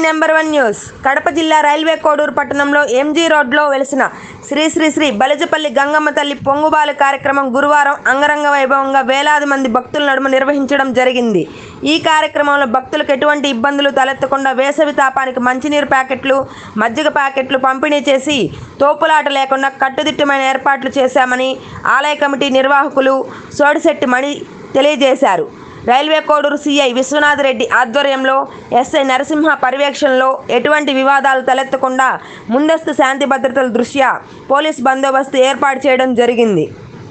number one news Kadapa జిల్లా railway Koduru పట్టణంలో MG రోడ్లో వెలిసిన శ్రీ శ్రీ శ్రీ బలిజపల్లి గంగమ్మ తల్లి పొంగుబాలు కార్యక్రమం గురువారం అంగరంగ వైభవంగా వేలాది మంది భక్తుల నడుమ నిర్వహించడం జరిగింది ఈ కార్యక్రమంలో భక్తులకు ఎటువంటి ఇబ్బందులు తలెత్తకుండా వేసవి తాపానికి మంచినీరు ప్యాకెట్లు మజ్జిగ ప్యాకెట్లు పంపిణీ చేసి తోపులాట లేకుండా కట్టుదిట్టమైన ఏర్పాట్లు చేశామని ఆలయ కమిటీ నిర్వాహకులు సోడిశెట్టి మణి తెలియజేశారు రైల్వే కోడూరు సిఐ విశ్వనాథ్ రెడ్డి ఆధ్వర్యంలో ఎస్ఐ నరసింహ పర్యవేక్షణలో ఎటువంటి వివాదాలు తలెత్తకుండా ముందస్తు శాంతి భద్రతల దృష్ట్యా పోలీస్ బందోబస్తు ఏర్పాటు చేయడం జరిగింది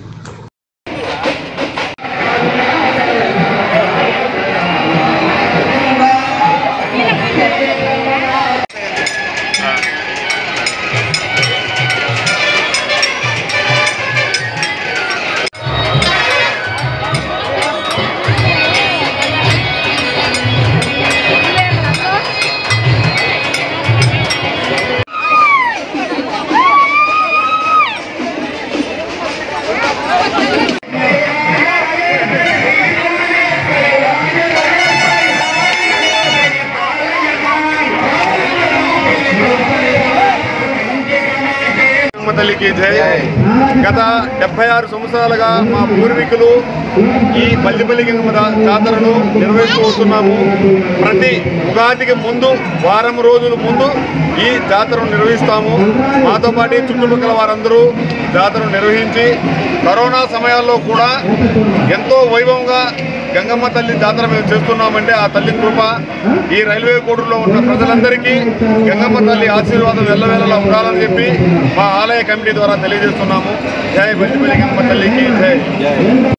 అమ్మ తల్లికి జై గత డెబ్బై ఆరు సంవత్సరాలుగా మా పూర్వీకులు ఈ పల్లిపల్లి గంగమ్మ దా- జాతరను నిర్వహిస్తూ వస్తున్నాము ప్రతి ఉగాదికి ముందు వారం రోజుల ముందు ఈ జాతరను నిర్వహిస్తాము మాతో పాటు చుట్టుపక్కల వారందరూ జాతరను నిర్వహించి కరోనా సమయాల్లో కూడా ఎంతో వైభవంగా గంగమ్మ తల్లి జాతర మేము చేస్తున్నామంటే ఆ తల్లి కృప ఈ రైల్వే కోడూరులో ఉన్న ప్రజలందరికీ గంగమ్మ తల్లి ఆశీర్వాదం వెళ్ళవేళలా ఉండాలని చెప్పి మా ఆలయ కమిటీ ద్వారా తెలియజేస్తున్నాము జై బల్లిపల్లి గంగమ్మ తల్లికి జై